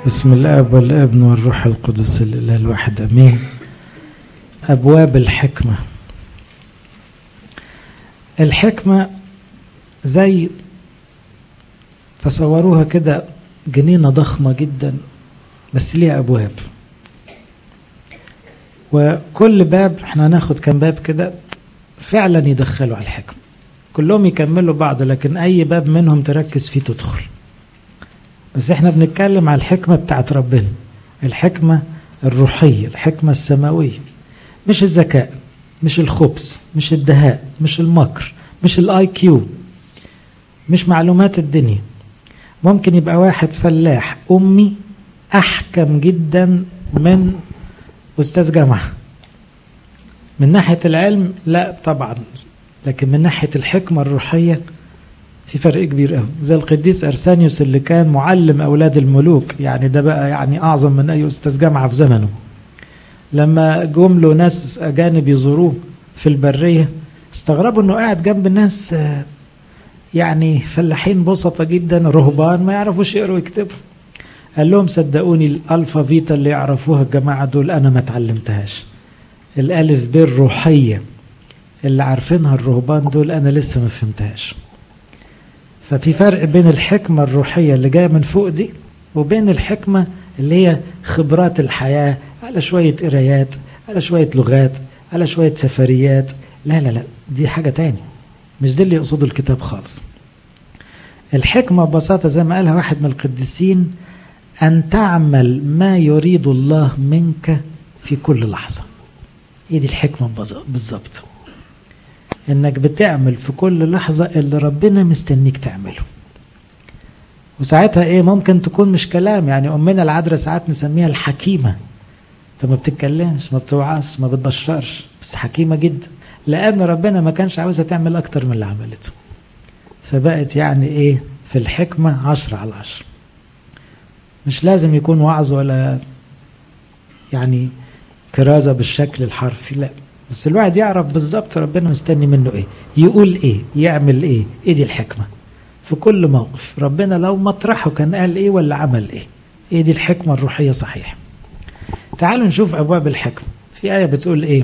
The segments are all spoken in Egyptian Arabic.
بسم الاب والابن والروح القدس الاله الواحد امين ابواب الحكمه الحكمه زي تصوروها كده جنينه ضخمه جدا بس ليها ابواب وكل باب احنا هناخد كام باب كده فعلا يدخلوا على الحكمه كلهم يكملوا بعض لكن اي باب منهم تركز فيه تدخل بس احنا بنتكلم على الحكمة بتاعت ربنا الحكمة الروحية الحكمة السماوية مش الذكاء مش الخبز مش الدهاء مش المكر مش الاي كيو مش معلومات الدنيا ممكن يبقى واحد فلاح امي احكم جدا من استاذ جامعه من ناحيه العلم لا طبعا لكن من ناحيه الحكمه الروحيه في فرق كبير قوي زي القديس ارسانيوس اللي كان معلم اولاد الملوك يعني ده بقى يعني اعظم من اي استاذ جامعه في زمنه لما جم له ناس اجانب يزوروه في البريه استغربوا انه قاعد جنب ناس يعني فلاحين بسطة جدا رهبان ما يعرفوش يقروا ويكتبوا قال لهم صدقوني الالفا فيتا اللي يعرفوها الجماعه دول انا ما اتعلمتهاش الالف ب الروحيه اللي عارفينها الرهبان دول انا لسه ما فهمتهاش ففي فرق بين الحكمة الروحية اللي جاية من فوق دي وبين الحكمة اللي هي خبرات الحياة على شوية قرايات على شوية لغات على شوية سفريات لا لا لا دي حاجة تاني مش دي اللي يقصده الكتاب خالص الحكمة ببساطة زي ما قالها واحد من القديسين أن تعمل ما يريد الله منك في كل لحظة هي دي الحكمة بالظبط انك بتعمل في كل لحظة اللي ربنا مستنيك تعمله وساعتها ايه ممكن تكون مش كلام يعني امنا العذراء ساعات نسميها الحكيمة انت ما بتتكلمش ما بتوعظش ما بتبشرش بس حكيمة جدا لان ربنا ما كانش عاوزها تعمل اكتر من اللي عملته فبقت يعني ايه في الحكمة عشرة على عشرة مش لازم يكون وعظ ولا يعني كرازة بالشكل الحرفي لا بس الواحد يعرف بالظبط ربنا مستني منه ايه يقول ايه يعمل ايه ايه دي الحكمة في كل موقف ربنا لو مطرحه كان قال ايه ولا عمل ايه ايه دي الحكمة الروحية صحيح تعالوا نشوف ابواب الحكمة في آية بتقول ايه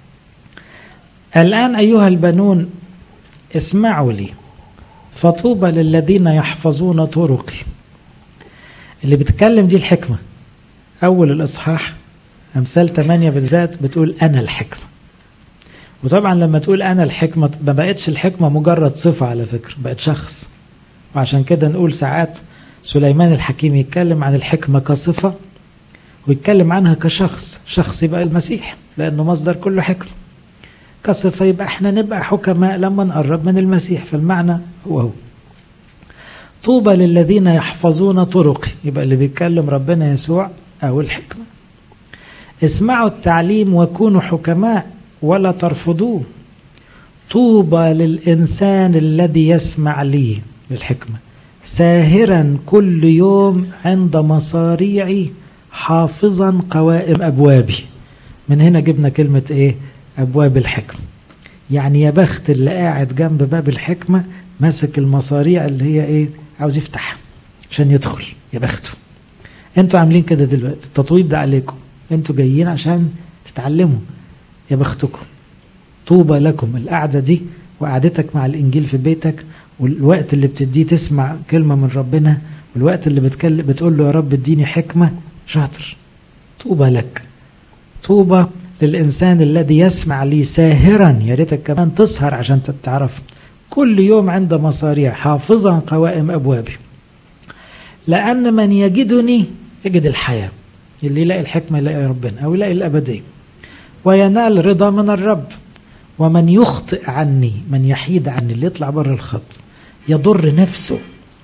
الآن أيها البنون اسمعوا لي فطوبى للذين يحفظون طرقي اللي بتكلم دي الحكمة أول الإصحاح أمثال 8 بالذات بتقول أنا الحكمة وطبعا لما تقول انا الحكمه ما بقتش الحكمه مجرد صفه على فكره بقت شخص وعشان كده نقول ساعات سليمان الحكيم يتكلم عن الحكمه كصفه ويتكلم عنها كشخص شخص يبقى المسيح لانه مصدر كل حكمه كصفه يبقى احنا نبقى حكماء لما نقرب من المسيح فالمعنى هو هو طوبى للذين يحفظون طرقي يبقى اللي بيتكلم ربنا يسوع او الحكمه اسمعوا التعليم وكونوا حكماء ولا ترفضوه طوبى للإنسان الذي يسمع لي للحكمة ساهرا كل يوم عند مصاريعي حافظا قوائم أبوابي من هنا جبنا كلمة إيه أبواب الحكمة يعني يا بخت اللي قاعد جنب باب الحكمة ماسك المصاريع اللي هي إيه عاوز يفتح عشان يدخل يا بخته انتوا عاملين كده دلوقتي التطويب ده عليكم انتوا جايين عشان تتعلموا يا بختكم طوبى لكم القعدة دي وقعدتك مع الإنجيل في بيتك والوقت اللي بتديه تسمع كلمة من ربنا والوقت اللي بتكلم بتقول له يا رب اديني حكمة شاطر طوبى لك طوبى للإنسان الذي يسمع لي ساهرا يا ريتك كمان تسهر عشان تعرف كل يوم عند مصاريع حافظا قوائم أبوابي لأن من يجدني يجد الحياة اللي يلاقي الحكمة يلاقي ربنا أو يلاقي الأبدية وينال رضا من الرب ومن يخطئ عني من يحيد عني اللي يطلع بره الخط يضر نفسه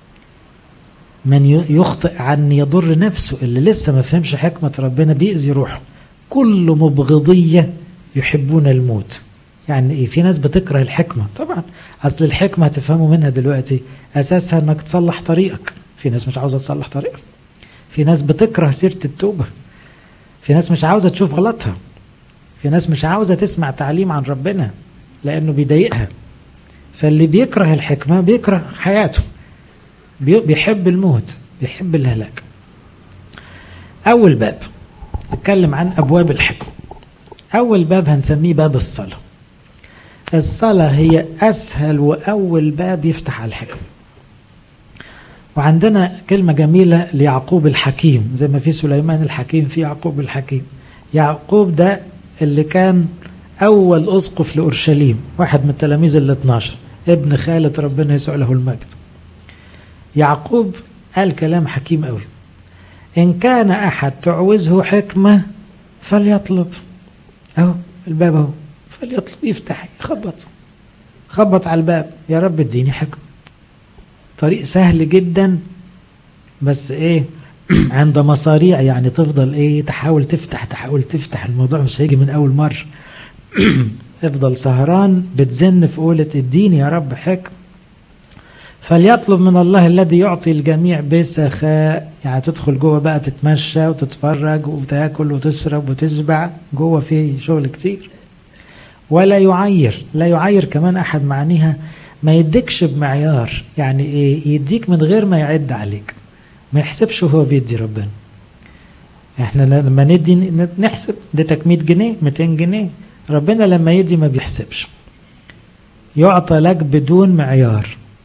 من يخطئ عني يضر نفسه اللي لسه ما فهمش حكمة ربنا بيأذي روحه كل مبغضية يحبون الموت يعني ايه في ناس بتكره الحكمة طبعا اصل الحكمة هتفهموا منها دلوقتي اساسها انك تصلح طريقك في ناس مش عاوزة تصلح طريقها في ناس بتكره سيرة التوبة في ناس مش عاوزة تشوف غلطها في ناس مش عاوزة تسمع تعليم عن ربنا لأنه بيضايقها فاللي بيكره الحكمة بيكره حياته بيحب الموت بيحب الهلاك أول باب نتكلم عن أبواب الحكمة أول باب هنسميه باب الصلاة الصلاة هي أسهل وأول باب يفتح على الحكمة وعندنا كلمة جميلة ليعقوب الحكيم زي ما في سليمان الحكيم في يعقوب الحكيم يعقوب ده اللي كان أول أسقف لأورشليم واحد من التلاميذ ال 12 ابن خالة ربنا يسوع له المجد يعقوب قال كلام حكيم قوي إن كان أحد تعوزه حكمة فليطلب أهو الباب أهو فليطلب يفتح يخبط خبط على الباب يا رب اديني حكمة طريق سهل جدا بس ايه عند مصاريع يعني تفضل ايه تحاول تفتح تحاول تفتح الموضوع مش هيجي من اول مرة افضل سهران بتزن في قولة اديني يا رب حكم فليطلب من الله الذي يعطي الجميع بسخاء يعني تدخل جوه بقى تتمشى وتتفرج وتاكل وتشرب وتشبع جوه في شغل كتير ولا يعير لا يعير كمان احد معانيها ما يديكش بمعيار يعني ايه يديك من غير ما يعد عليك ما يحسبش وهو بيدي ربنا احنا لما ندي نحسب اديتك 100 جنيه 200 جنيه ربنا لما يدي ما بيحسبش يعطى لك بدون معيار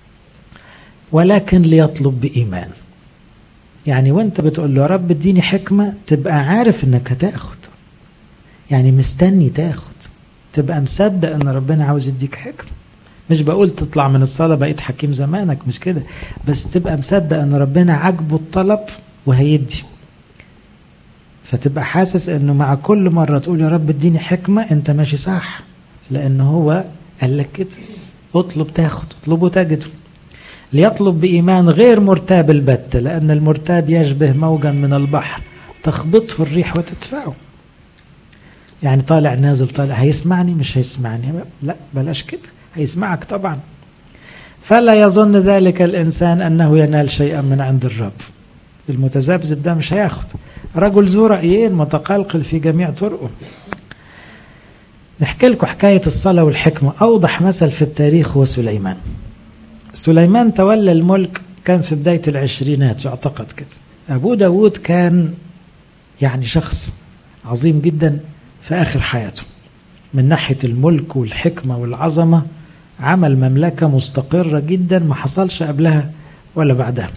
ولكن ليطلب بإيمان يعني وانت بتقول له يا رب اديني حكمة تبقى عارف انك هتاخد يعني مستني تاخد تبقى مصدق ان ربنا عاوز يديك حكمة مش بقول تطلع من الصلاة بقيت حكيم زمانك مش كده بس تبقى مصدق ان ربنا عاجبه الطلب وهيدي فتبقى حاسس انه مع كل مرة تقول يا رب اديني حكمة انت ماشي صح لان هو قال لك كده اطلب تاخد اطلبه تجده ليطلب بإيمان غير مرتاب البت لأن المرتاب يشبه موجا من البحر تخبطه الريح وتدفعه يعني طالع نازل طالع هيسمعني مش هيسمعني لا بلاش كده هيسمعك طبعا فلا يظن ذلك الإنسان أنه ينال شيئا من عند الرب المتذبذب ده مش هياخد رجل ذو رأيين متقلقل في جميع طرقه نحكي لكم حكاية الصلاة والحكمة أوضح مثل في التاريخ هو سليمان سليمان تولى الملك كان في بداية العشرينات يعتقد كده أبوه داود كان يعني شخص عظيم جدا في آخر حياته من ناحية الملك والحكمة والعظمة عمل مملكة مستقرة جدا ما حصلش قبلها ولا بعدها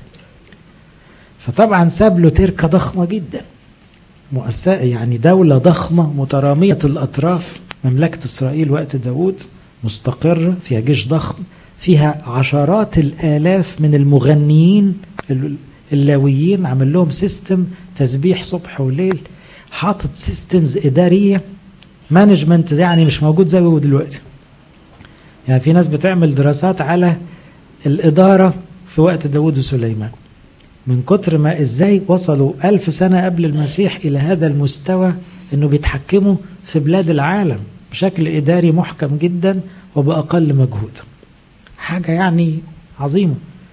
فطبعا ساب له تركة ضخمة جدا مؤسسة يعني دولة ضخمة مترامية الأطراف مملكة إسرائيل وقت داود مستقرة فيها جيش ضخم فيها عشرات الآلاف من المغنيين اللاويين عمل لهم سيستم تسبيح صبح وليل حاطط سيستمز إدارية مانجمنت يعني مش موجود زي هو دلوقتي يعني في ناس بتعمل دراسات على الإدارة في وقت داود وسليمان من كتر ما إزاي وصلوا ألف سنة قبل المسيح إلى هذا المستوى أنه بيتحكموا في بلاد العالم بشكل إداري محكم جدا وبأقل مجهود حاجة يعني عظيمة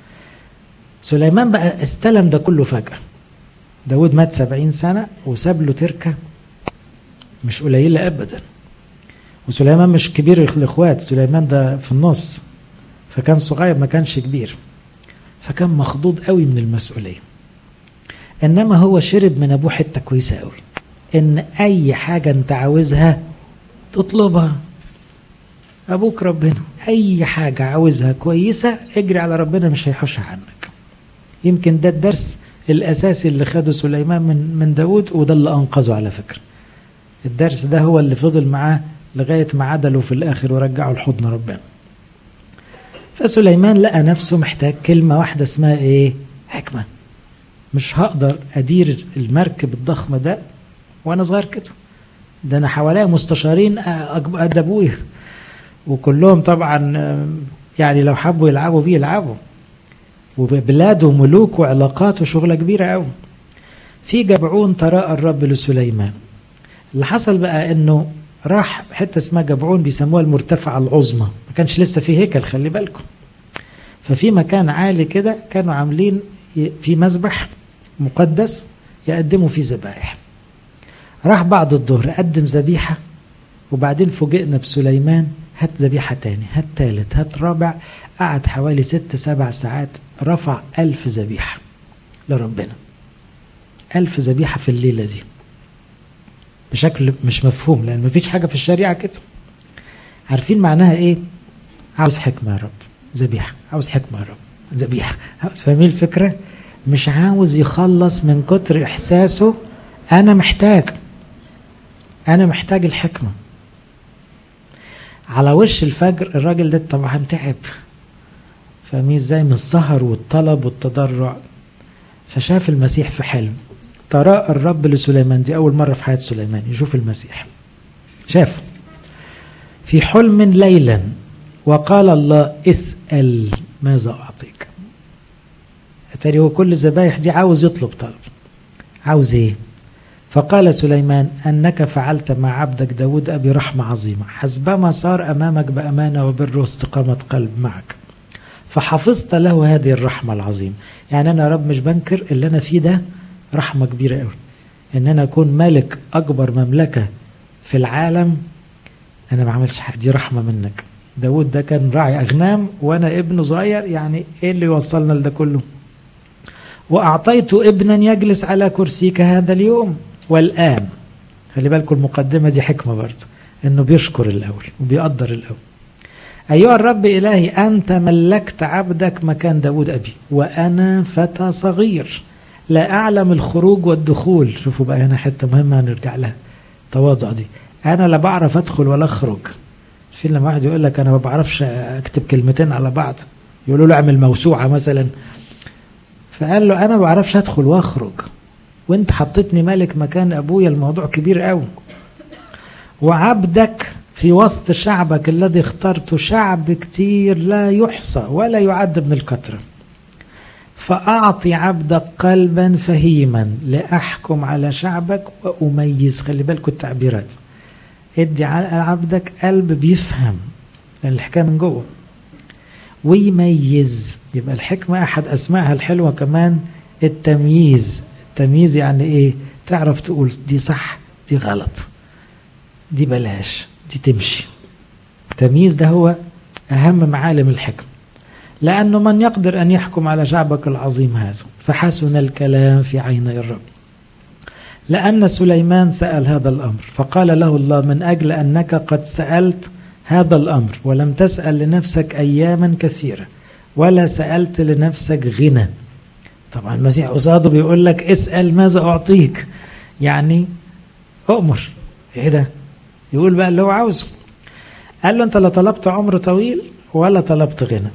سليمان بقى استلم ده كله فجأة داود مات سبعين سنة وساب له تركة مش قليلة أبدا وسليمان مش كبير الإخوات سليمان ده في النص فكان صغير ما كانش كبير فكان مخضوض قوي من المسؤولية إنما هو شرب من أبوه حتة كويسة قوي إن أي حاجة أنت عاوزها تطلبها أبوك ربنا أي حاجة عاوزها كويسة اجري على ربنا مش هيحوشها عنك يمكن ده الدرس الأساسي اللي خده سليمان من من داود وده اللي أنقذه على فكرة الدرس ده هو اللي فضل معاه لغاية ما عدله في الآخر ورجعه لحضن ربنا فسليمان لقى نفسه محتاج كلمة واحدة اسمها إيه حكمة مش هقدر أدير المركب الضخمة ده وأنا صغير كده ده أنا حواليا مستشارين قد أبويا وكلهم طبعا يعني لو حبوا يلعبوا بيه يلعبوا وبلاد وملوك وعلاقات وشغلة كبيرة قوي في جبعون تراءى الرب لسليمان اللي حصل بقى انه راح حته اسمها جبعون بيسموها المرتفعه العظمى ما كانش لسه في هيكل خلي بالكم ففي مكان عالي كده كانوا عاملين في مذبح مقدس يقدموا فيه ذبائح راح بعد الظهر قدم ذبيحه وبعدين فوجئنا بسليمان هات ذبيحه تاني هات تالت هات رابع قعد حوالي ست سبع ساعات رفع ألف ذبيحه لربنا ألف ذبيحة في الليلة دي بشكل مش مفهوم لأن مفيش حاجة في الشريعة كده عارفين معناها إيه عاوز حكمة يا رب ذبيحة عاوز حكمة يا رب ذبيحة فاهمين الفكرة مش عاوز يخلص من كتر إحساسه أنا محتاج أنا محتاج الحكمة على وش الفجر الراجل ده طبعا تعب فاهمين ازاي من السهر والطلب والتضرع فشاف المسيح في حلم تراءى الرب لسليمان دي أول مرة في حياة سليمان يشوف المسيح شافه في حلم ليلا وقال الله اسأل ماذا أعطيك أتاري هو كل الذبايح دي عاوز يطلب طلب عاوز ايه فقال سليمان أنك فعلت مع عبدك داود أبي رحمة عظيمة حسبما صار أمامك بأمانة وبر واستقامة قلب معك فحفظت له هذه الرحمة العظيمة يعني أنا رب مش بنكر اللي أنا فيه ده رحمة كبيرة قوي إن أنا أكون ملك أكبر مملكة في العالم أنا ما عملتش حاجة دي رحمة منك داود ده كان راعي أغنام وأنا ابنه صغير يعني إيه اللي يوصلنا لده كله وأعطيت ابنا يجلس على كرسيك هذا اليوم والآن خلي بالكم المقدمة دي حكمة برضه إنه بيشكر الأول وبيقدر الأول أيها الرب إلهي أنت ملكت عبدك مكان داود أبي وأنا فتى صغير لا أعلم الخروج والدخول شوفوا بقى هنا حتة مهمة هنرجع لها تواضع دي أنا لا بعرف أدخل ولا أخرج في لما واحد يقول لك أنا ما بعرفش أكتب كلمتين على بعض يقولوا له اعمل موسوعة مثلا فقال له أنا ما بعرفش أدخل وأخرج وأنت حطيتني ملك مكان أبويا الموضوع كبير قوي وعبدك في وسط شعبك الذي اخترته شعب كتير لا يحصى ولا يعد من الكثرة فأعطي عبدك قلبا فهيما لأحكم على شعبك وأميز خلي بالكم التعبيرات ادي على عبدك قلب بيفهم لأن الحكاية من جوه ويميز يبقى الحكمة أحد أسمائها الحلوة كمان التمييز التمييز يعني إيه تعرف تقول دي صح دي غلط دي بلاش دي تمشي التمييز ده هو أهم معالم الحكم لأنه من يقدر أن يحكم على شعبك العظيم هذا فحسن الكلام في عيني الرب لأن سليمان سأل هذا الأمر فقال له الله من أجل أنك قد سألت هذا الأمر ولم تسأل لنفسك أياما كثيرة ولا سألت لنفسك غنى طبعا المسيح قصاده بيقول لك اسأل ماذا أعطيك يعني أؤمر إيه ده يقول بقى اللي هو عاوزه قال له أنت لا طلبت عمر طويل ولا طلبت غنى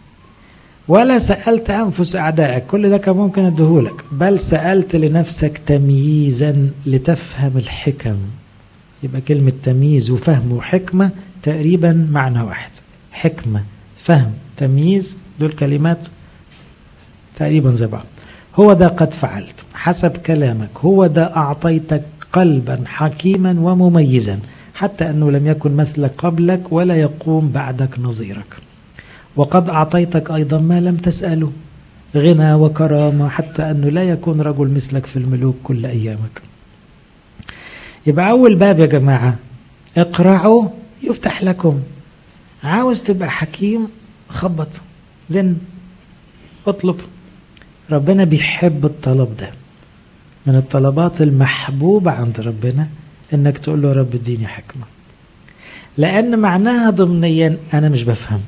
ولا سألت أنفس أعدائك كل ده كان ممكن أديهولك بل سألت لنفسك تمييزا لتفهم الحكم يبقى كلمة تمييز وفهم وحكمة تقريبا معنى واحد حكمة فهم تمييز دول كلمات تقريبا زي بعض هو ده قد فعلت حسب كلامك هو ده أعطيتك قلبا حكيما ومميزا حتى أنه لم يكن مثلك قبلك ولا يقوم بعدك نظيرك وقد أعطيتك أيضا ما لم تسأله غنى وكرامة حتى أنه لا يكون رجل مثلك في الملوك كل أيامك يبقى أول باب يا جماعة اقرعوا يفتح لكم عاوز تبقى حكيم خبط زن اطلب ربنا بيحب الطلب ده من الطلبات المحبوبة عند ربنا انك تقول له يا رب اديني حكمة لان معناها ضمنيا انا مش بفهم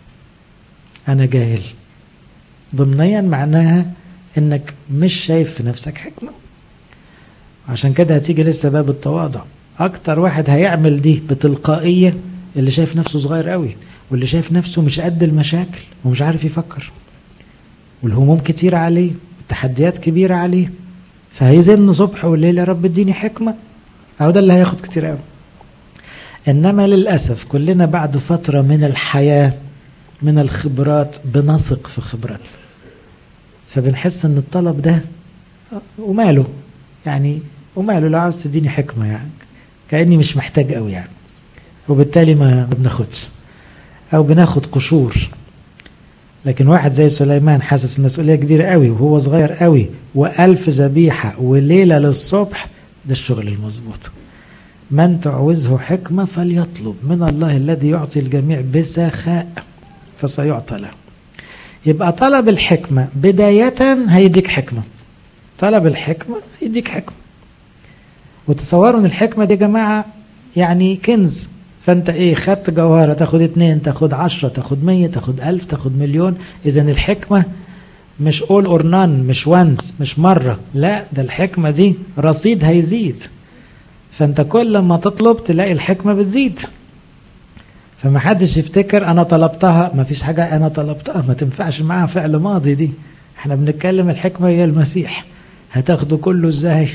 انا جاهل ضمنيا معناها انك مش شايف في نفسك حكمة عشان كده هتيجي لسه باب التواضع اكتر واحد هيعمل دي بتلقائية اللي شايف نفسه صغير قوي واللي شايف نفسه مش قد المشاكل ومش عارف يفكر والهموم كتير عليه والتحديات كبيرة عليه فهيزن صبح وليل يا رب اديني حكمة أو ده اللي هياخد كتير قوي إنما للأسف كلنا بعد فترة من الحياة من الخبرات بنثق في خبراتنا فبنحس إن الطلب ده وماله يعني وماله لو عاوز تديني حكمة يعني كأني مش محتاج قوي يعني وبالتالي ما بناخدش أو بناخد قشور لكن واحد زي سليمان حاسس المسؤولية كبيرة قوي وهو صغير قوي وألف ذبيحة وليلة للصبح ده الشغل المظبوط من تعوزه حكمة فليطلب من الله الذي يعطي الجميع بسخاء فسيعطى له يبقى طلب الحكمة بداية هيديك حكمة طلب الحكمة يديك حكمة وتصوروا ان الحكمة دي يا جماعة يعني كنز فانت ايه خدت جوهرة تاخد اتنين تاخد عشرة تاخد مية تاخد الف تاخد مليون اذا الحكمة مش all or none مش once مش مرة لا ده الحكمة دي رصيد هيزيد فانت كل ما تطلب تلاقي الحكمة بتزيد فما حدش يفتكر انا طلبتها ما فيش حاجة انا طلبتها ما تنفعش معاها فعل ماضي دي احنا بنتكلم الحكمة هي المسيح هتاخده كله ازاي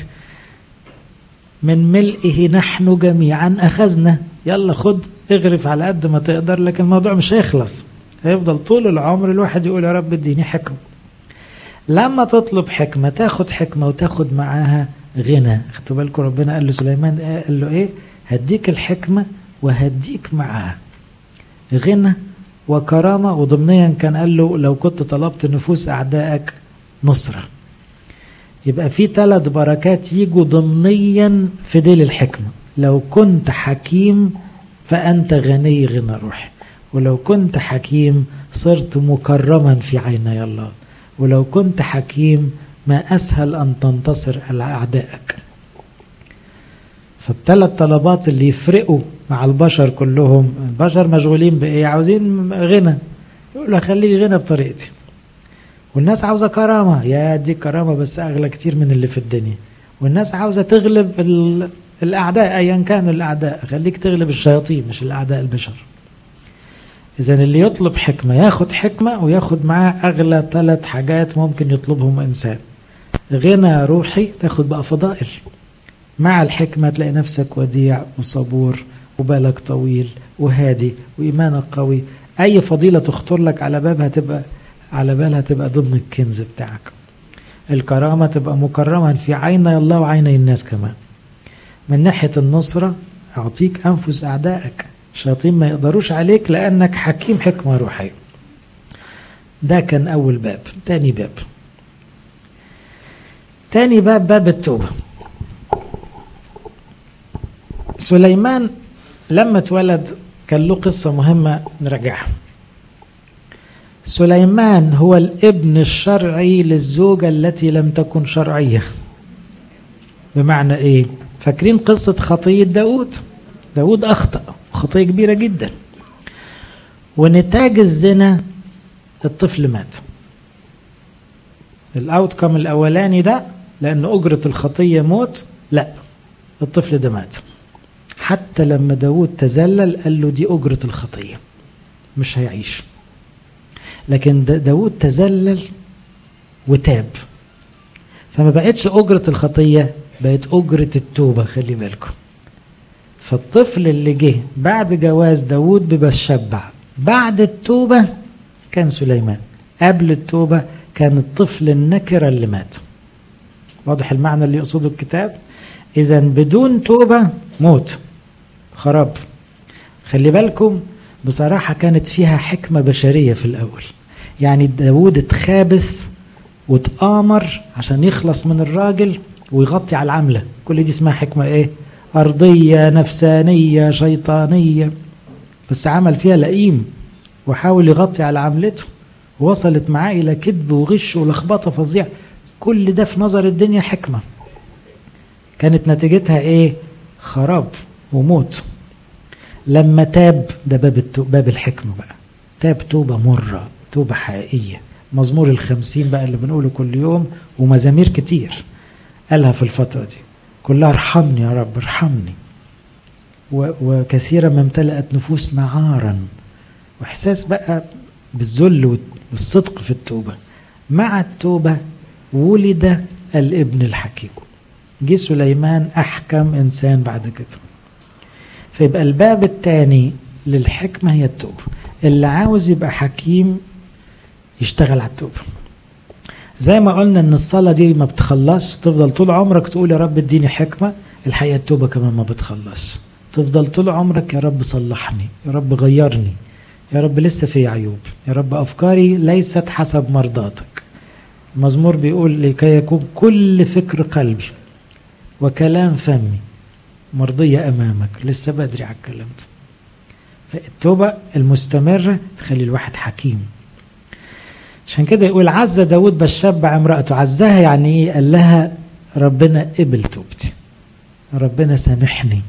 من ملئه نحن جميعا اخذنا يلا خد اغرف على قد ما تقدر لكن الموضوع مش هيخلص هيفضل طول العمر الواحد يقول يا رب اديني حكمة لما تطلب حكمة تاخد حكمة وتاخد معاها غنى خدتوا بالكم ربنا قال لسليمان قال له ايه هديك الحكمة وهديك معاها غنى وكرامة وضمنيا كان قال له لو كنت طلبت نفوس أعدائك نصرة يبقى في ثلاث بركات يجوا ضمنيا في ديل الحكمة لو كنت حكيم فأنت غني غنى روحي ولو كنت حكيم صرت مكرما في عيني الله ولو كنت حكيم ما أسهل أن تنتصر على أعدائك فالثلاث طلبات اللي يفرقوا مع البشر كلهم البشر مشغولين بإيه عاوزين غنى يقول له خلي لي غنى بطريقتي والناس عاوزة كرامة يا دي كرامة بس أغلى كتير من اللي في الدنيا والناس عاوزة تغلب الأعداء أيا كانوا الأعداء خليك تغلب الشياطين مش الأعداء البشر إذا اللي يطلب حكمة ياخد حكمة وياخد معاه أغلى ثلاث حاجات ممكن يطلبهم إنسان غنى روحي تاخد بقى فضائل مع الحكمة تلاقي نفسك وديع وصبور وبالك طويل وهادي وإيمانك قوي أي فضيلة تخطر لك على باب هتبقى على بالها تبقى ضمن الكنز بتاعك الكرامة تبقى مكرما في عيني الله وعيني الناس كمان من ناحية النصرة أعطيك أنفس أعدائك الشياطين ما يقدروش عليك لأنك حكيم حكمة روحية ده كان أول باب تاني باب تاني باب باب التوبة سليمان لما اتولد كان له قصة مهمة نراجعها سليمان هو الابن الشرعي للزوجة التي لم تكن شرعية بمعنى ايه فاكرين قصة خطية داود داود أخطأ خطية كبيرة جدا ونتاج الزنا الطفل مات الاوتكم الاولاني ده لان اجرة الخطية موت لا الطفل ده مات حتى لما داود تزلل قال له دي اجرة الخطية مش هيعيش لكن داود تزلل وتاب فما بقتش أجرة الخطية بقت أجرة التوبة خلي بالكم فالطفل اللي جه بعد جواز داود ببشبع بعد التوبة كان سليمان قبل التوبة كان الطفل النكرة اللي مات واضح المعنى اللي يقصده الكتاب إذا بدون توبة موت خراب خلي بالكم بصراحة كانت فيها حكمة بشرية في الأول يعني داود اتخابس واتآمر عشان يخلص من الراجل ويغطي على العملة كل دي اسمها حكمة ايه أرضية نفسانية شيطانية بس عمل فيها لئيم وحاول يغطي على عملته وصلت معاه إلى كذب وغش ولخبطة فظيعة كل ده في نظر الدنيا حكمة كانت نتيجتها ايه خراب وموت لما تاب ده باب باب الحكمة بقى تاب توبة مرة توبة حقيقية مزمور الخمسين بقى اللي بنقوله كل يوم ومزامير كتير قالها في الفترة دي كلها ارحمني يا رب ارحمني وكثيرا ما امتلأت نفوسنا عارا واحساس بقى بالذل والصدق في التوبة مع التوبة ولد الابن الحكيم جه سليمان أحكم إنسان بعد كده فيبقى الباب الثاني للحكمة هي التوبة اللي عاوز يبقى حكيم يشتغل على التوبة زي ما قلنا ان الصلاة دي ما بتخلص تفضل طول عمرك تقول يا رب اديني حكمة الحقيقة التوبة كمان ما بتخلص تفضل طول عمرك يا رب صلحني يا رب غيرني يا رب لسه في عيوب يا رب أفكاري ليست حسب مرضاتك المزمور بيقول لكي يكون كل فكر قلبي وكلام فمي مرضية أمامك لسه بدري على الكلام ده فالتوبة المستمرة تخلي الواحد حكيم عشان كده يقول عز داود بشبع امرأته عزها يعني ايه قال لها ربنا قبل توبتي ربنا سامحني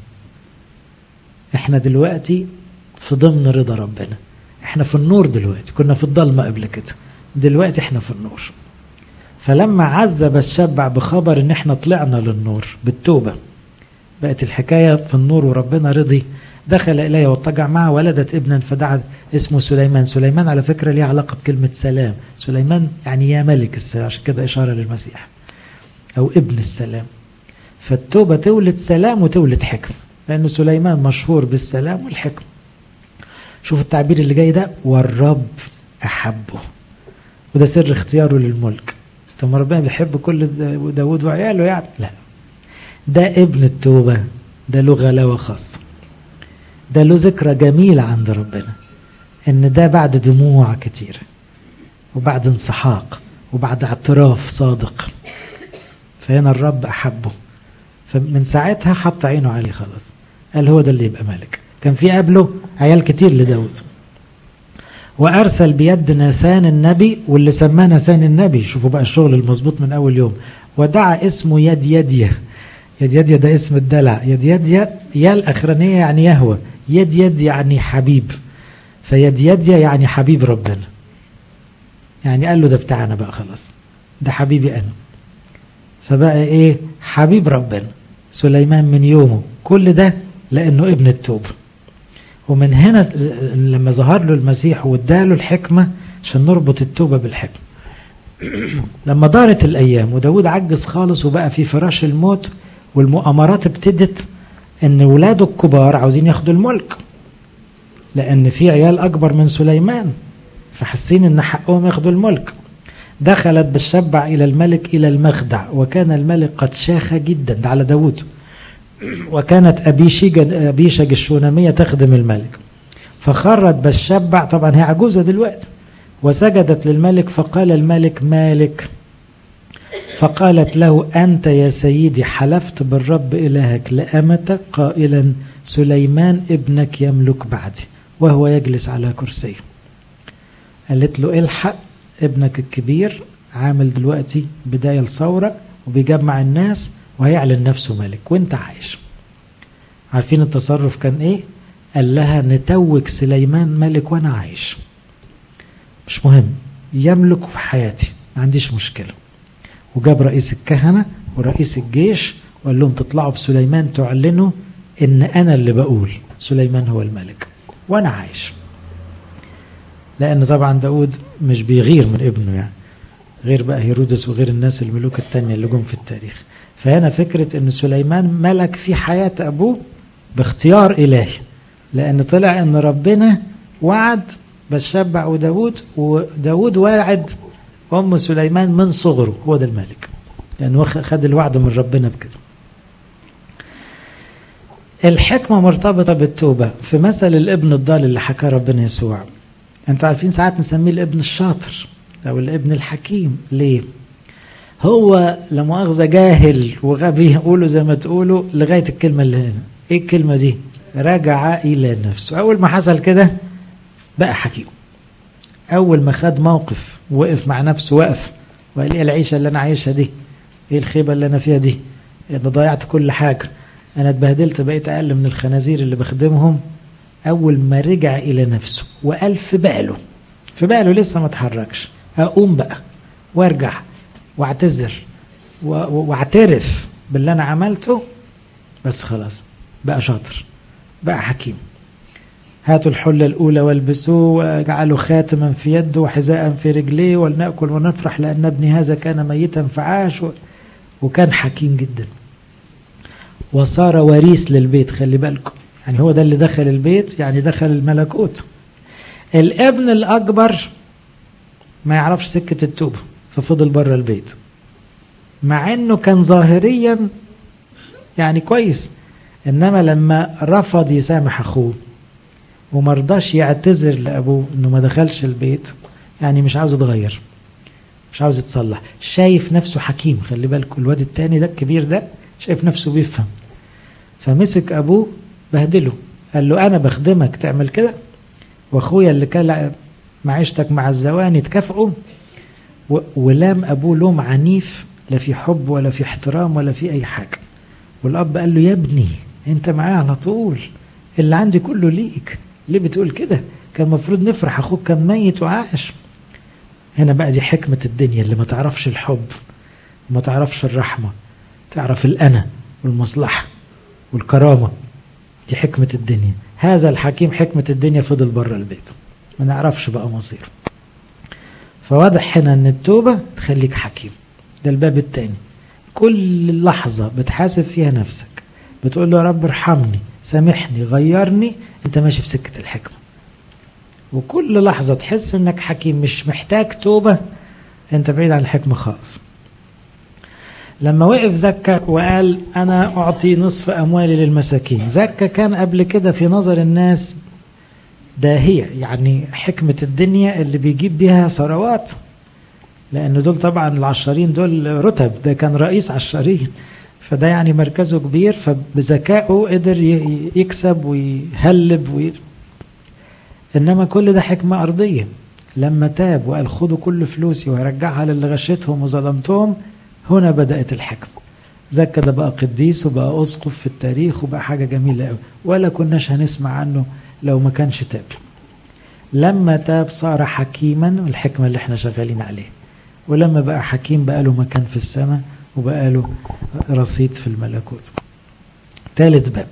احنا دلوقتي في ضمن رضا ربنا احنا في النور دلوقتي كنا في الضلمة قبل كده دلوقتي احنا في النور فلما عز بشبع بخبر ان احنا طلعنا للنور بالتوبة بقت الحكاية في النور وربنا رضي دخل إلي واضطجع معه ولدت ابنا فدعا اسمه سليمان سليمان على فكرة ليه علاقة بكلمة سلام سليمان يعني يا ملك السلام عشان كده إشارة للمسيح أو ابن السلام فالتوبة تولد سلام وتولد حكم لأن سليمان مشهور بالسلام والحكم شوف التعبير اللي جاي ده والرب أحبه وده سر اختياره للملك طب ربنا بيحب كل داود وعياله يعني لا ده ابن التوبة ده له غلاوة خاصة ده له ذكرى جميلة عند ربنا ان ده بعد دموع كتيرة وبعد انسحاق وبعد اعتراف صادق فهنا الرب أحبه فمن ساعتها حط عينه عليه خلاص قال هو ده اللي يبقى ملك كان في قبله عيال كتير لداود وأرسل بيد ناسان النبي واللي سماه ناسان النبي شوفوا بقى الشغل المظبوط من أول يوم ودعا اسمه يد يديه يد يديه ده اسم الدلع يد يديه يا الأخرانية يعني يهوى يد يد يعني حبيب فيد يديه يعني حبيب ربنا يعني قال له ده بتاعنا بقى خلاص ده حبيبي أنا فبقى إيه حبيب ربنا سليمان من يومه كل ده لأنه ابن التوبه ومن هنا لما ظهر له المسيح واداله الحكمة عشان نربط التوبة بالحكمة لما دارت الأيام وداود عجز خالص وبقى في فراش الموت والمؤامرات ابتدت ان ولاده الكبار عاوزين ياخدوا الملك لان في عيال اكبر من سليمان فحاسين ان حقهم ياخدوا الملك دخلت بالشبع الى الملك الى المخدع وكان الملك قد شاخ جدا ده على داود وكانت أبيشج الشونامية تخدم الملك فخرت بشبع طبعا هي عجوزة دلوقتي وسجدت للملك فقال الملك مالك فقالت له أنت يا سيدي حلفت بالرب إلهك لأمتك قائلا سليمان ابنك يملك بعدي وهو يجلس على كرسيه قالت له الحق ابنك الكبير عامل دلوقتي بداية الثورة وبيجمع الناس وهيعلن نفسه ملك وانت عايش عارفين التصرف كان ايه قال لها نتوج سليمان ملك وانا عايش مش مهم يملك في حياتي ما عنديش مشكلة وجاب رئيس الكهنة ورئيس الجيش وقال لهم تطلعوا بسليمان تعلنوا ان انا اللي بقول سليمان هو الملك وانا عايش لان طبعا داود مش بيغير من ابنه يعني غير بقى هيرودس وغير الناس الملوك التانية اللي جم في التاريخ فهنا فكرة ان سليمان ملك في حياة ابوه باختيار الهي لان طلع ان ربنا وعد بشبع وداود وداود واعد ام سليمان من صغره هو ده الملك لانه خد الوعد من ربنا بكده الحكمة مرتبطة بالتوبة في مثل الابن الضال اللي حكاه ربنا يسوع انتوا عارفين ساعات نسميه الابن الشاطر او الابن الحكيم ليه هو لمؤاخذة جاهل وغبي قولوا زي ما تقولوا لغاية الكلمة اللي هنا ايه الكلمة دي رجع إلى نفسه أول ما حصل كده بقى حكيم أول ما خد موقف وقف مع نفسه وقف وقال ايه العيشة اللي أنا عايشها دي ايه الخيبة اللي أنا فيها دي انا ضيعت كل حاجة أنا اتبهدلت بقيت أقل من الخنازير اللي بخدمهم أول ما رجع إلى نفسه وقال في باله في باله لسه ما اتحركش أقوم بقى وارجع واعتذر واعترف باللي انا عملته بس خلاص بقى شاطر بقى حكيم هاتوا الحلة الأولى والبسوه واجعلوا خاتما في يده وحذاء في رجليه ولنأكل ونفرح لأن ابني هذا كان ميتا فعاش و... وكان حكيم جدا وصار وريث للبيت خلي بالكم يعني هو ده اللي دخل البيت يعني دخل الملكوت الابن الأكبر ما يعرفش سكة التوبة ففضل بره البيت مع انه كان ظاهريا يعني كويس انما لما رفض يسامح اخوه ومرضاش يعتذر لابوه انه ما دخلش البيت يعني مش عاوز يتغير مش عاوز يتصلح شايف نفسه حكيم خلي بالكم الواد التاني ده الكبير ده شايف نفسه بيفهم فمسك ابوه بهدله قال له انا بخدمك تعمل كده واخويا اللي كان معيشتك مع الزواني تكافئه ولام أبوه لوم عنيف لا في حب ولا في احترام ولا في أي حاجة والأب قال له يا ابني أنت معايا على طول اللي عندي كله ليك ليه بتقول كده كان المفروض نفرح أخوك كان ميت وعاش هنا بقى دي حكمة الدنيا اللي ما تعرفش الحب وما تعرفش الرحمة تعرف الأنا والمصلحة والكرامة دي حكمة الدنيا هذا الحكيم حكمة الدنيا فضل بره البيت ما نعرفش بقى مصيره فواضح هنا ان التوبة تخليك حكيم ده الباب التاني كل لحظة بتحاسب فيها نفسك بتقول له يا رب ارحمني سامحني غيرني انت ماشي في سكة الحكمة وكل لحظة تحس انك حكيم مش محتاج توبة انت بعيد عن الحكمة خالص لما وقف زكا وقال أنا أعطي نصف أموالي للمساكين زكا كان قبل كده في نظر الناس داهية يعني حكمة الدنيا اللي بيجيب بيها ثروات لأن دول طبعا العشارين دول رتب ده كان رئيس عشارين فده يعني مركزه كبير فبذكائه قدر يكسب ويهلب وي... إنما كل ده حكمة أرضية لما تاب وقال خدوا كل فلوسي وهرجعها للي غشتهم وظلمتهم هنا بدأت الحكمة زكا ده بقى قديس وبقى أسقف في التاريخ وبقى حاجة جميلة قوي ولا كناش هنسمع عنه لو ما كانش تاب لما تاب صار حكيما والحكمة اللي احنا شغالين عليه ولما بقى حكيم بقى له مكان في السماء وبقى له رصيد في الملكوت ثالث باب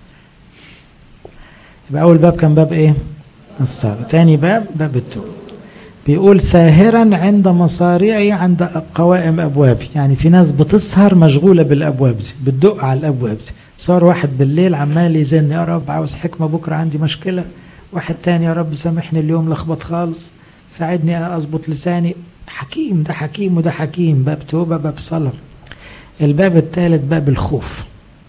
يبقى أول باب كان باب إيه؟ الصلاة تاني باب باب التوبة بيقول ساهرا عند مصاريعي عند قوائم أبوابي يعني في ناس بتسهر مشغولة بالأبواب دي بتدق على الأبواب دي صار واحد بالليل عمال يزن يا رب عاوز حكمة بكرة عندي مشكلة واحد تاني يا رب سامحني اليوم لخبط خالص ساعدني أظبط لساني حكيم ده حكيم وده حكيم باب توبة باب صلاة الباب الثالث باب الخوف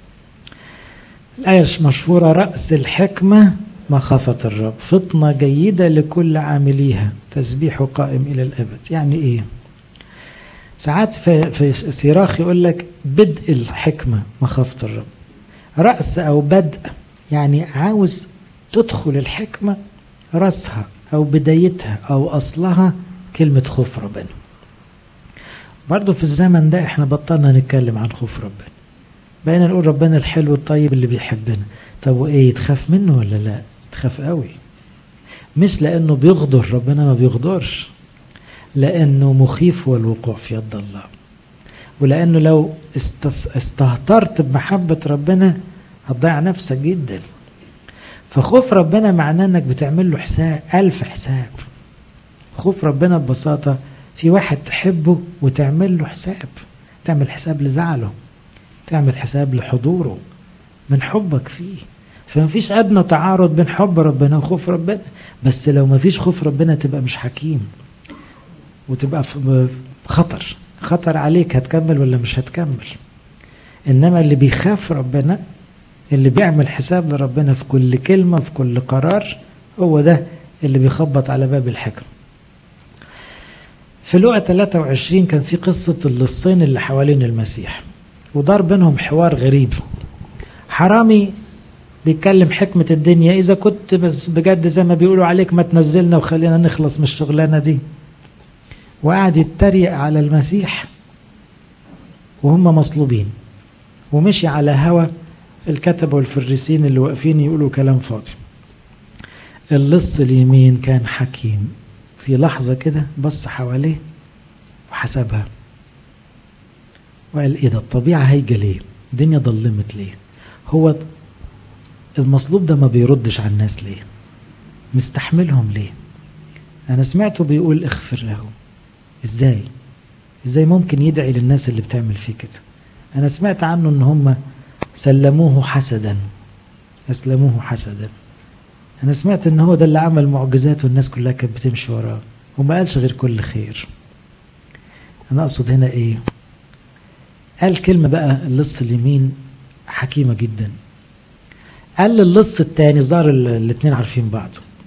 الآية مشهورة رأس الحكمة مخافة الرب فطنة جيدة لكل عامليها تسبيح قائم إلى الأبد يعني إيه ساعات في, في سيراخ يقول لك بدء الحكمة مخافة الرب رأس أو بدء يعني عاوز تدخل الحكمة رأسها أو بدايتها أو أصلها كلمة خوف ربنا برضو في الزمن ده احنا بطلنا نتكلم عن خوف ربنا بقينا نقول ربنا الحلو الطيب اللي بيحبنا طب وايه تخاف منه ولا لا تخاف قوي مش لانه بيغدر ربنا ما بيغدرش لانه مخيف هو الوقوع في يد الله ولانه لو استهترت بمحبه ربنا هتضيع نفسك جدا فخوف ربنا معناه انك بتعمل له حساب الف حساب خوف ربنا ببساطه في واحد تحبه وتعمل له حساب تعمل حساب لزعله تعمل حساب لحضوره من حبك فيه فما فيش أدنى تعارض بين حب ربنا وخوف ربنا بس لو ما فيش خوف ربنا تبقى مش حكيم وتبقى في خطر خطر عليك هتكمل ولا مش هتكمل إنما اللي بيخاف ربنا اللي بيعمل حساب لربنا في كل كلمة في كل قرار هو ده اللي بيخبط على باب الحكم في لقا 23 كان في قصة اللصين اللي حوالين المسيح ودار بينهم حوار غريب حرامي بيتكلم حكمة الدنيا إذا كنت بس بجد زي ما بيقولوا عليك ما تنزلنا وخلينا نخلص من الشغلانة دي وقعد يتريق على المسيح وهم مصلوبين ومشي على هوا الكتبة والفريسين اللي واقفين يقولوا كلام فاضي اللص اليمين كان حكيم في لحظة كده بص حواليه وحسبها وقال ايه ده الطبيعة هيجة ليه الدنيا ضلمت ليه هو المصلوب ده ما بيردش على الناس ليه مستحملهم ليه انا سمعته بيقول اغفر له ازاي ازاي ممكن يدعي للناس اللي بتعمل فيه كده انا سمعت عنه ان هم سلموه حسدا اسلموه حسدا انا سمعت ان هو ده اللي عمل معجزات والناس كلها كانت بتمشي وراه وما قالش غير كل خير انا اقصد هنا ايه قال كلمة بقى اللص اليمين حكيمة جدا قال للص الثاني ظهر الاثنين عارفين بعض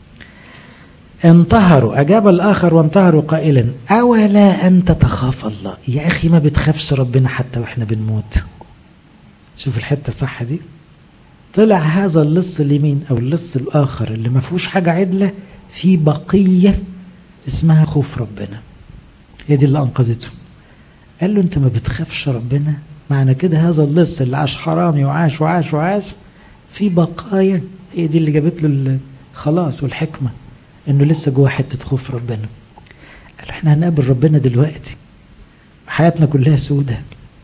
انتهروا أجاب الآخر وانتهروا قائلا أولا أنت تخاف الله يا أخي ما بتخافش ربنا حتى وإحنا بنموت شوف الحتة صح دي طلع هذا اللص اليمين أو اللص الآخر اللي ما فيهوش حاجة عدلة في بقية اسمها خوف ربنا هي دي اللي أنقذته قال له أنت ما بتخافش ربنا معنى كده هذا اللص اللي عاش حرامي وعاش وعاش وعاش في بقايا هي دي اللي جابت له الخلاص والحكمة انه لسه جوه حتة خوف ربنا قال احنا هنقابل ربنا دلوقتي حياتنا كلها سودة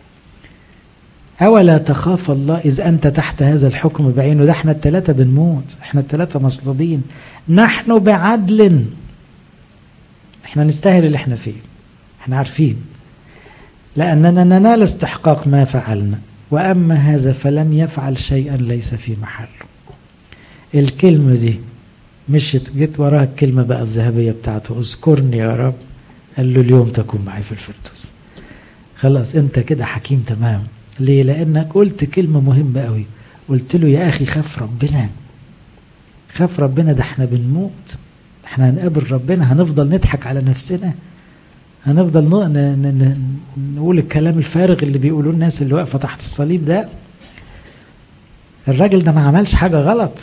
أولا تخاف الله إذ أنت تحت هذا الحكم بعينه ده احنا التلاتة بنموت احنا التلاتة مصلوبين نحن بعدل احنا نستاهل اللي احنا فيه احنا عارفين لأننا ننال استحقاق ما فعلنا وأما هذا فلم يفعل شيئا ليس في محله الكلمة دي مشيت جيت وراها الكلمة بقى الذهبية بتاعته اذكرني يا رب قال له اليوم تكون معي في الفردوس خلاص انت كده حكيم تمام ليه لانك قلت كلمة مهمة قوي قلت له يا اخي خاف ربنا خاف ربنا ده احنا بنموت احنا هنقابل ربنا هنفضل نضحك على نفسنا هنفضل ن... ن... ن... نقول الكلام الفارغ اللي بيقولوه الناس اللي واقفة تحت الصليب ده الراجل ده ما عملش حاجة غلط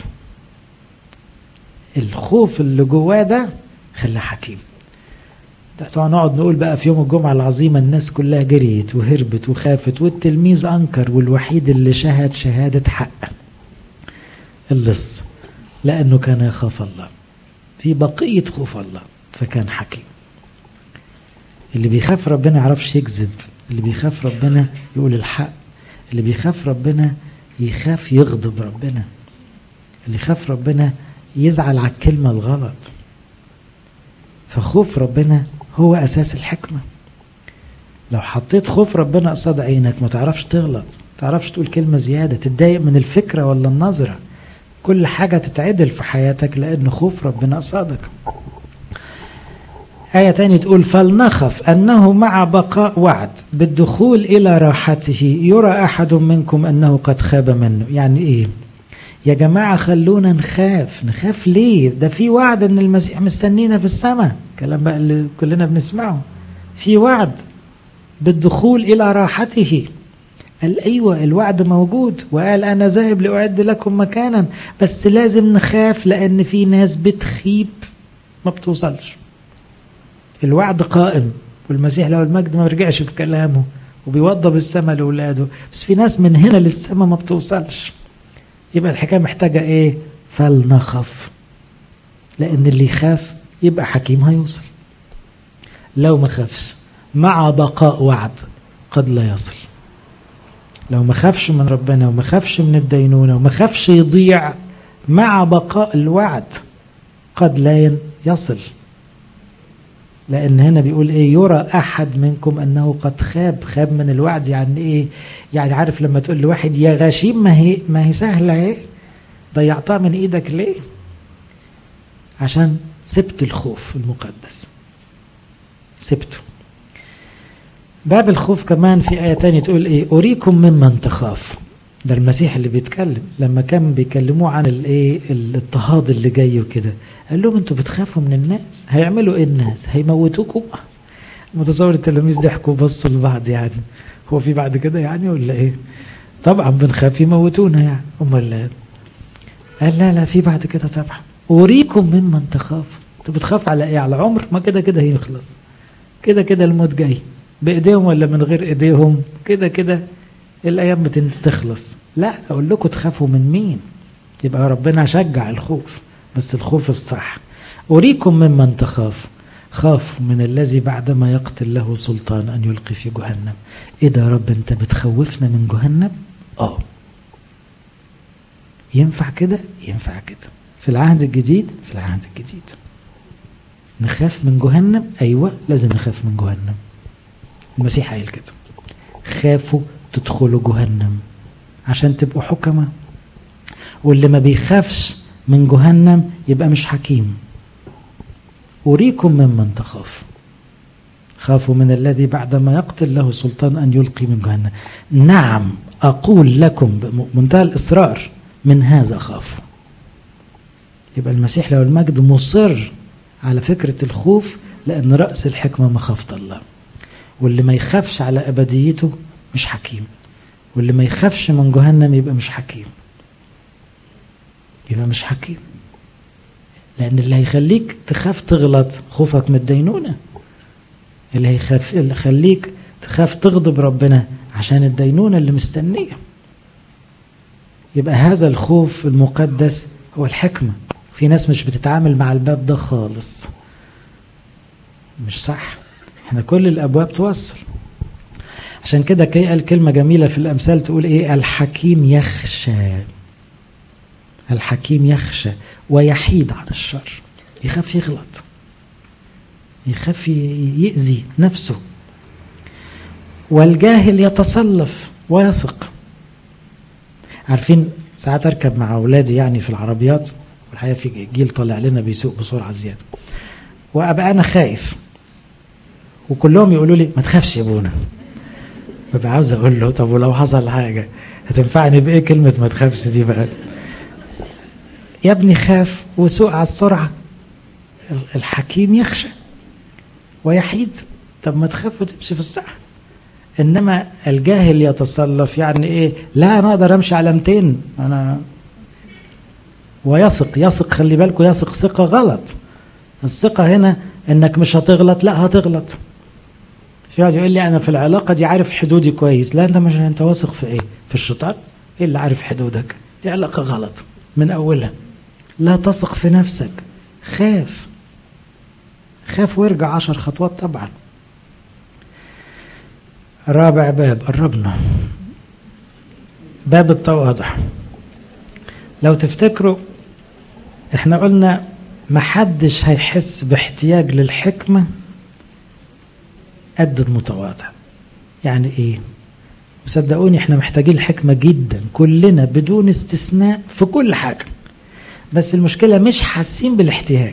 الخوف اللي جواه ده خلاه حكيم ده نقعد نقول بقى في يوم الجمعة العظيمة الناس كلها جريت وهربت وخافت والتلميذ أنكر والوحيد اللي شهد شهادة حق اللص لأنه كان يخاف الله في بقية خوف الله فكان حكيم اللي بيخاف ربنا يعرفش يكذب اللي بيخاف ربنا يقول الحق اللي بيخاف ربنا يخاف يغضب ربنا اللي يخاف ربنا يزعل على الكلمة الغلط فخوف ربنا هو أساس الحكمة لو حطيت خوف ربنا قصاد عينك ما تعرفش تغلط ما تعرفش تقول كلمة زيادة تتضايق من الفكرة ولا النظرة كل حاجة تتعدل في حياتك لأن خوف ربنا قصادك آية تانية تقول فلنخف أنه مع بقاء وعد بالدخول إلى راحته يرى أحد منكم أنه قد خاب منه يعني إيه يا جماعة خلونا نخاف نخاف ليه ده في وعد ان المسيح مستنينا في السماء كلام بقى اللي كلنا بنسمعه في وعد بالدخول إلى راحته قال أيوة الوعد موجود وقال أنا ذاهب لأعد لكم مكانا بس لازم نخاف لأن في ناس بتخيب ما بتوصلش الوعد قائم والمسيح له المجد ما رجعش في كلامه وبيوضب السماء لأولاده بس في ناس من هنا للسماء ما بتوصلش يبقى الحكاية محتاجة ايه فلنخف لان اللي يخاف يبقى حكيم هيوصل لو ما خافش مع بقاء وعد قد لا يصل لو ما خافش من ربنا وما خافش من الدينونة وما خافش يضيع مع بقاء الوعد قد لا يصل لأن هنا بيقول إيه يرى أحد منكم أنه قد خاب خاب من الوعد يعني إيه يعني عارف لما تقول لواحد يا غشيم ما هي ما هي سهلة إيه ضيعتها من إيدك ليه عشان سبت الخوف المقدس سبته باب الخوف كمان في آية تانية تقول إيه أريكم ممن تخاف ده المسيح اللي بيتكلم لما كان بيكلموه عن الايه الاضطهاد اللي جاي وكده قال لهم انتوا بتخافوا من الناس هيعملوا ايه الناس هيموتوكم متصور التلاميذ ضحكوا وبصوا لبعض يعني هو في بعد كده يعني ولا ايه طبعا بنخاف يموتونا يعني امال قال لا لا في بعد كده طبعا أريكم ممن تخاف انت بتخاف على ايه على عمر ما كده كده هيخلص كده كده الموت جاي بايديهم ولا من غير ايديهم كده كده الايام بتخلص لا اقول لكم تخافوا من مين يبقى ربنا شجع الخوف بس الخوف الصح اريكم ممن تخاف خاف من الذي بعدما يقتل له سلطان ان يلقي في جهنم ايه ده يا رب انت بتخوفنا من جهنم اه ينفع كده ينفع كده في العهد الجديد في العهد الجديد نخاف من جهنم ايوه لازم نخاف من جهنم المسيح قال كده خافوا تدخلوا جهنم عشان تبقوا حكمة واللي ما بيخافش من جهنم يبقى مش حكيم أريكم ممن تخاف خافوا من الذي بعدما يقتل له سلطان أن يلقي من جهنم نعم أقول لكم بمنتهى الإصرار من هذا خافوا يبقى المسيح له المجد مصر على فكرة الخوف لأن رأس الحكمة مخافة الله واللي ما يخافش على أبديته مش حكيم واللي ما يخافش من جهنم يبقى مش حكيم يبقى مش حكيم لأن اللي هيخليك تخاف تغلط خوفك من الدينونة اللي هيخاف اللي يخليك تخاف تغضب ربنا عشان الدينونة اللي مستنية يبقى هذا الخوف المقدس هو الحكمة في ناس مش بتتعامل مع الباب ده خالص مش صح احنا كل الابواب توصل عشان كده كي قال كلمة جميلة في الأمثال تقول إيه الحكيم يخشى الحكيم يخشى ويحيد عن الشر يخاف يغلط يخاف يأذي نفسه والجاهل يتصلف ويثق عارفين ساعات اركب مع اولادي يعني في العربيات والحقيقه في جيل طالع لنا بيسوق بسرعه زياده وابقى انا خايف وكلهم يقولوا لي ما تخافش يا ابونا ببقى عاوز اقول له طب ولو حصل حاجه هتنفعني بايه كلمه ما تخافش دي بقى يا ابني خاف وسوق على السرعه الحكيم يخشى ويحيد طب ما تخاف وتمشي في الصح انما الجاهل يتصلف يعني ايه لا انا اقدر امشي على 200 انا ويثق يثق خلي بالكم يثق ثقه غلط الثقه هنا انك مش هتغلط لا هتغلط في واحد يقول لي انا في العلاقه دي عارف حدودي كويس لا انت مش انت واثق في ايه في الشيطان ايه اللي عارف حدودك دي علاقه غلط من اولها لا تثق في نفسك خاف خاف وارجع عشر خطوات طبعا رابع باب قربنا باب التواضع لو تفتكروا احنا قلنا محدش هيحس باحتياج للحكمة قد المتواضع يعني ايه صدقوني احنا محتاجين الحكمة جدا كلنا بدون استثناء في كل حاجة بس المشكلة مش حاسين بالاحتياج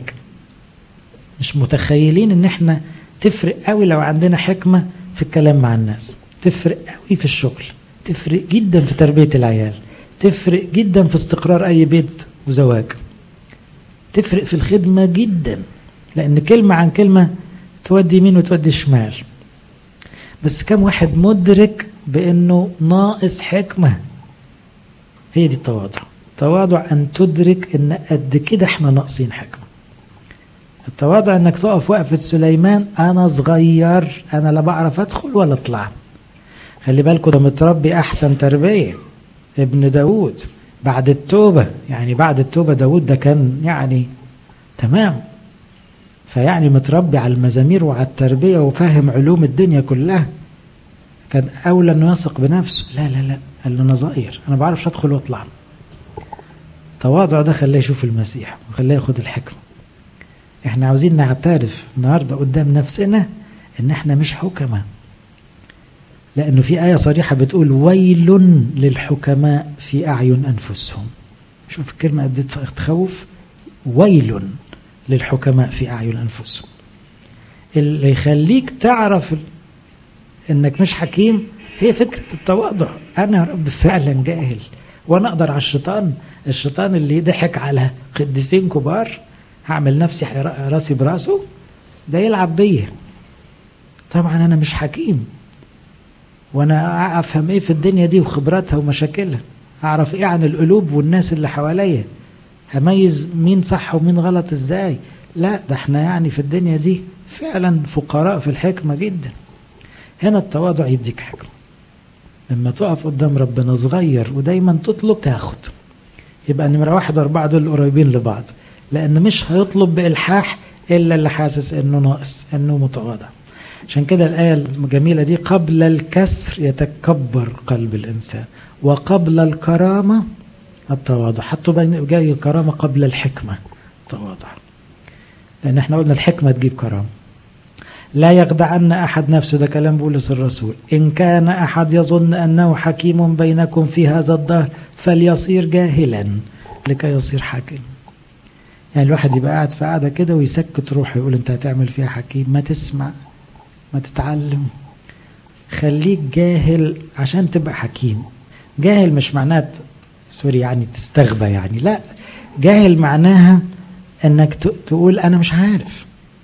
مش متخيلين ان احنا تفرق قوي لو عندنا حكمة في الكلام مع الناس تفرق قوي في الشغل تفرق جدا في تربية العيال تفرق جدا في استقرار اي بيت وزواج تفرق في الخدمة جدا لان كلمة عن كلمة تودي يمين وتودي شمال بس كم واحد مدرك بانه ناقص حكمة هي دي التواضع التواضع ان تدرك ان قد كده احنا ناقصين حكمة التواضع انك تقف وقفة سليمان انا صغير انا لا بعرف ادخل ولا اطلع خلي بالكم ده متربي احسن تربية ابن داود بعد التوبة يعني بعد التوبة داود ده كان يعني تمام فيعني متربي على المزامير وعلى التربية وفاهم علوم الدنيا كلها كان أولى أنه يثق بنفسه لا لا لا قال له أنا صغير أنا بعرفش أدخل وأطلع التواضع ده خلاه يشوف المسيح وخلاه ياخد الحكمة احنا عاوزين نعترف النهارده قدام نفسنا ان احنا مش حكماء لانه في ايه صريحه بتقول ويل للحكماء في اعين انفسهم شوف الكلمه قد تخوف ويل للحكماء في اعين انفسهم اللي يخليك تعرف انك مش حكيم هي فكره التواضع انا يا رب فعلا جاهل وانا اقدر على الشيطان الشيطان اللي ضحك على قديسين كبار هعمل نفسي راسي براسه ده يلعب بيا طبعا انا مش حكيم وانا افهم ايه في الدنيا دي وخبراتها ومشاكلها اعرف ايه عن القلوب والناس اللي حواليا هميز مين صح ومين غلط ازاي لا ده احنا يعني في الدنيا دي فعلا فقراء في الحكمة جدا هنا التواضع يديك حكمة لما تقف قدام ربنا صغير ودايما تطلب تاخد يبقى نمرة واحد واربعة دول قريبين لبعض لأن مش هيطلب بإلحاح إلا اللي حاسس إنه ناقص إنه متواضع عشان كده الآية الجميلة دي قبل الكسر يتكبر قلب الإنسان وقبل الكرامة التواضع حطوا بين جاي الكرامة قبل الحكمة التواضع لأن احنا قلنا الحكمة تجيب كرامة لا يخدعن أحد نفسه ده كلام بولس الرسول إن كان أحد يظن أنه حكيم بينكم في هذا الدهر فليصير جاهلا لكي يصير حاكم يعني الواحد يبقى قاعد في قاعدة كده ويسكت روحه يقول أنت هتعمل فيها حكيم ما تسمع ما تتعلم خليك جاهل عشان تبقى حكيم جاهل مش معناه سوري يعني تستغبى يعني لا جاهل معناها انك تقول انا مش عارف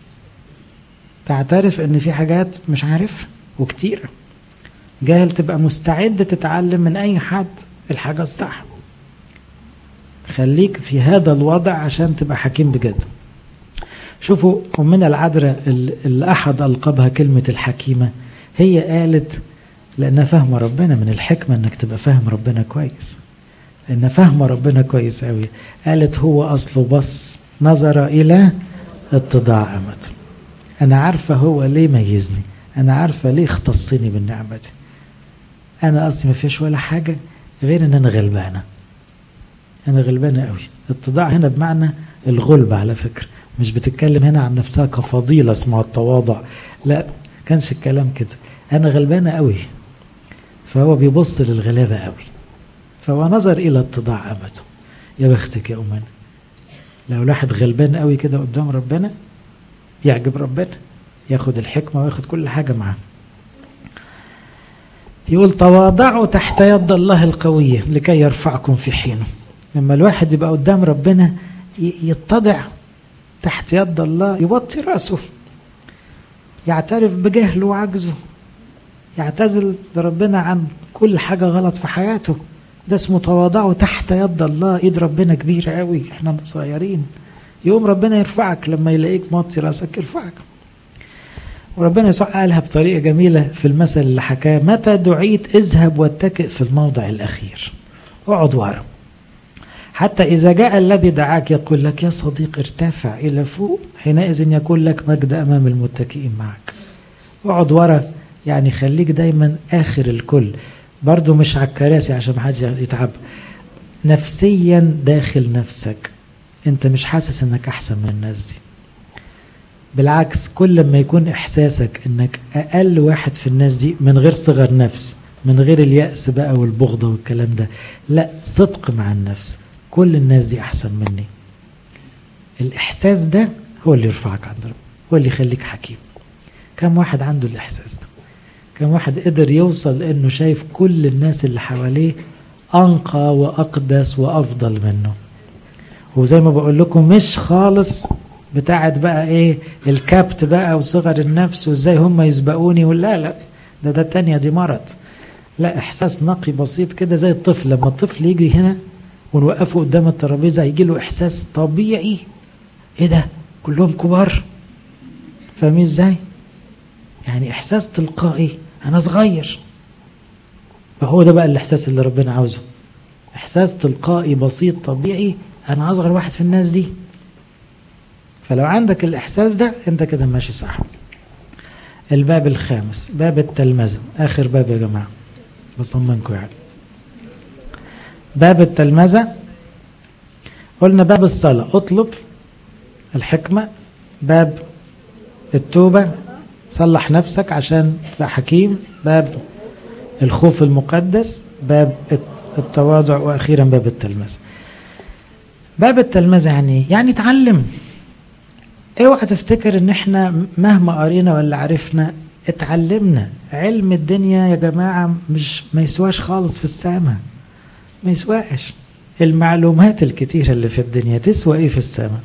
تعترف ان في حاجات مش عارف وكتيرة جاهل تبقى مستعد تتعلم من اي حد الحاجة الصح خليك في هذا الوضع عشان تبقى حكيم بجد شوفوا أمنا العذراء اللي أحد ألقبها كلمة الحكيمة هي قالت لأنها فاهمة ربنا من الحكمة أنك تبقى فاهم ربنا كويس لأنها فاهمة ربنا كويس قوي قالت هو أصله بص نظر إلى اتضاع أمته أنا عارفة هو ليه ميزني أنا عارفة ليه اختصني بالنعمة دي أنا أصلي ما فيش ولا حاجة غير أن أنا غلبانة أنا غلبانة قوي اتضاع هنا بمعنى الغلب على فكرة مش بتتكلم هنا عن نفسها كفضيلة اسمها التواضع لا كانش الكلام كده أنا غلبانة قوي فهو بيبص للغلابة قوي فهو نظر إلى اتضاع أمته يا بختك يا أمنا لو الواحد غلبان قوي كده قدام ربنا يعجب ربنا ياخد الحكمة وياخد كل حاجة معاه يقول تواضعوا تحت يد الله القوية لكي يرفعكم في حينه لما الواحد يبقى قدام ربنا يتضع تحت يد الله يوطي رأسه يعترف بجهله وعجزه يعتزل لربنا عن كل حاجة غلط في حياته ده اسمه تواضعه تحت يد الله ايد ربنا كبيرة قوي احنا صغيرين يوم ربنا يرفعك لما يلاقيك موطي راسك يرفعك وربنا يسوع قالها بطريقة جميلة في المثل اللي حكاه متى دعيت اذهب واتكئ في الموضع الأخير اقعد ورا حتى إذا جاء الذي دعاك يقول لك يا صديق ارتفع إلى فوق حينئذ يكون لك مجد أمام المتكئين معك اقعد ورا يعني خليك دايما آخر الكل برضو مش على الكراسي عشان محدش يتعب نفسيا داخل نفسك انت مش حاسس انك احسن من الناس دي بالعكس كل ما يكون احساسك انك اقل واحد في الناس دي من غير صغر نفس من غير اليأس بقى والبغضة والكلام ده لا صدق مع النفس كل الناس دي احسن مني الاحساس ده هو اللي يرفعك عند ربنا هو اللي يخليك حكيم كم واحد عنده الاحساس ده كم واحد قدر يوصل لانه شايف كل الناس اللي حواليه انقى واقدس وافضل منه وزي ما بقول لكم مش خالص بتاعت بقى ايه الكبت بقى وصغر النفس وازاي هم يسبقوني ولا لا ده ده التانية دي مرض لا احساس نقي بسيط كده زي الطفل لما الطفل يجي هنا ونوقفه قدام الترابيزه يجي له احساس طبيعي ايه ده كلهم كبار فاهمين ازاي يعني احساس تلقائي انا صغير فهو ده بقى الاحساس اللي ربنا عاوزه احساس تلقائي بسيط طبيعي انا اصغر واحد في الناس دي فلو عندك الاحساس ده انت كده ماشي صح الباب الخامس باب التلمذه اخر باب يا جماعه بطمنكم يعني باب التلمذه قلنا باب الصلاه اطلب الحكمه باب التوبه صلح نفسك عشان تبقى حكيم باب الخوف المقدس باب التواضع واخيرا باب التلمذه باب التلمذه يعني يعني اتعلم اوعى تفتكر ان احنا مهما قرينا ولا عرفنا اتعلمنا علم الدنيا يا جماعه مش ما يسواش خالص في السماء ما يسواش المعلومات الكتيره اللي في الدنيا تسوى ايه في السماء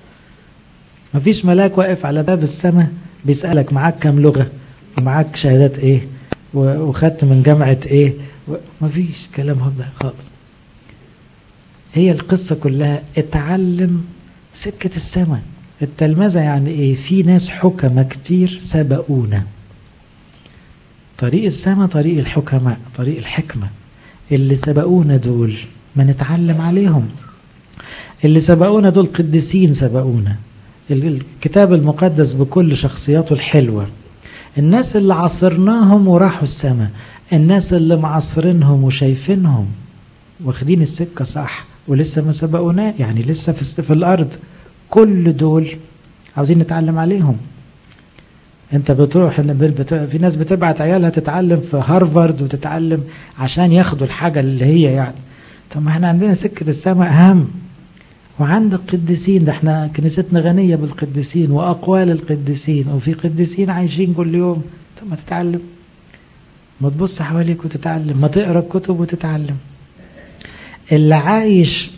مفيش ملاك واقف على باب السماء بيسالك معاك كام لغه ومعاك شهادات ايه وخدت من جامعه ايه مفيش كلام ده خالص هي القصه كلها اتعلم سكه السماء التلمذة يعني ايه في ناس حكمة كتير سبقونا طريق السماء طريق الحكماء طريق الحكمة اللي سبقونا دول ما نتعلم عليهم اللي سبقونا دول قديسين سبقونا الكتاب المقدس بكل شخصياته الحلوة الناس اللي عصرناهم وراحوا السماء الناس اللي معصرينهم وشايفينهم واخدين السكة صح ولسه ما سبقونا يعني لسه في, في الأرض كل دول عاوزين نتعلم عليهم انت بتروح في ناس بتبعت عيالها تتعلم في هارفارد وتتعلم عشان ياخدوا الحاجة اللي هي يعني طب ما احنا عندنا سكة السماء أهم وعندك قديسين ده احنا كنيستنا غنية بالقديسين وأقوال القديسين وفي قديسين عايشين كل يوم طب ما تتعلم ما تبص حواليك وتتعلم ما تقرا الكتب وتتعلم اللي عايش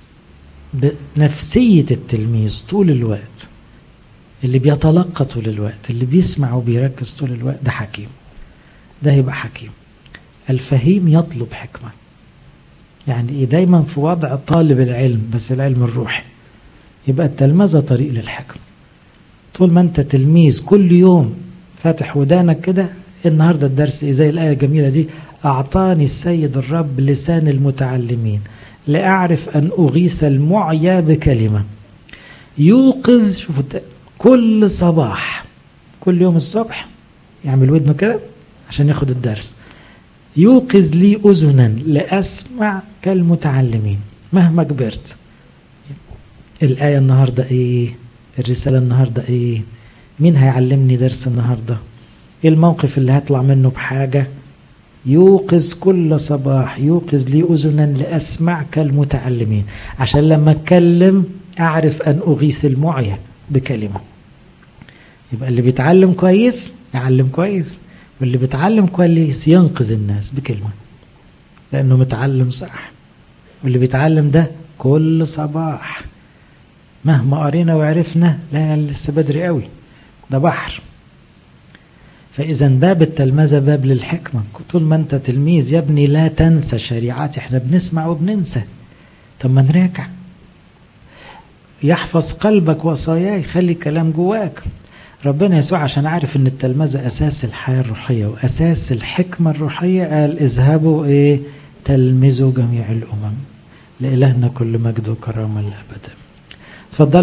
بنفسية التلميذ طول الوقت اللي بيتلقى طول الوقت اللي بيسمع وبيركز طول الوقت ده حكيم ده يبقى حكيم الفهيم يطلب حكمة يعني ايه دايما في وضع طالب العلم بس العلم الروحي يبقى التلمذة طريق للحكم طول ما انت تلميذ كل يوم فاتح ودانك كده النهارده الدرس زي الآية الجميلة دي أعطاني السيد الرب لسان المتعلمين لأعرف أن أغيث المعيا بكلمة يوقظ شوفوا كل صباح كل يوم الصبح يعمل ودنه كده عشان ياخد الدرس يوقظ لي أذنا لأسمع كالمتعلمين مهما كبرت الآية النهاردة إيه الرسالة النهاردة إيه مين هيعلمني درس النهاردة إيه الموقف اللي هطلع منه بحاجة يوقظ كل صباح يوقظ لي أذنا لأسمع كالمتعلمين عشان لما أتكلم أعرف أن أغيث المعيا بكلمة يبقى اللي بيتعلم كويس يعلم كويس واللي بيتعلم كويس ينقذ الناس بكلمة لأنه متعلم صح واللي بيتعلم ده كل صباح مهما قرينا وعرفنا لا لسه بدري قوي ده بحر فإذا باب التلمذة باب للحكمة طول ما أنت تلميذ يا ابني لا تنسى شريعات احنا بنسمع وبننسى طب ما نراجع يحفظ قلبك وصاياي خلي كلام جواك ربنا يسوع عشان عارف ان التلمذة اساس الحياة الروحية واساس الحكمة الروحية قال اذهبوا ايه تلمذوا جميع الامم لإلهنا كل مجد وكرامة للأبد تفضل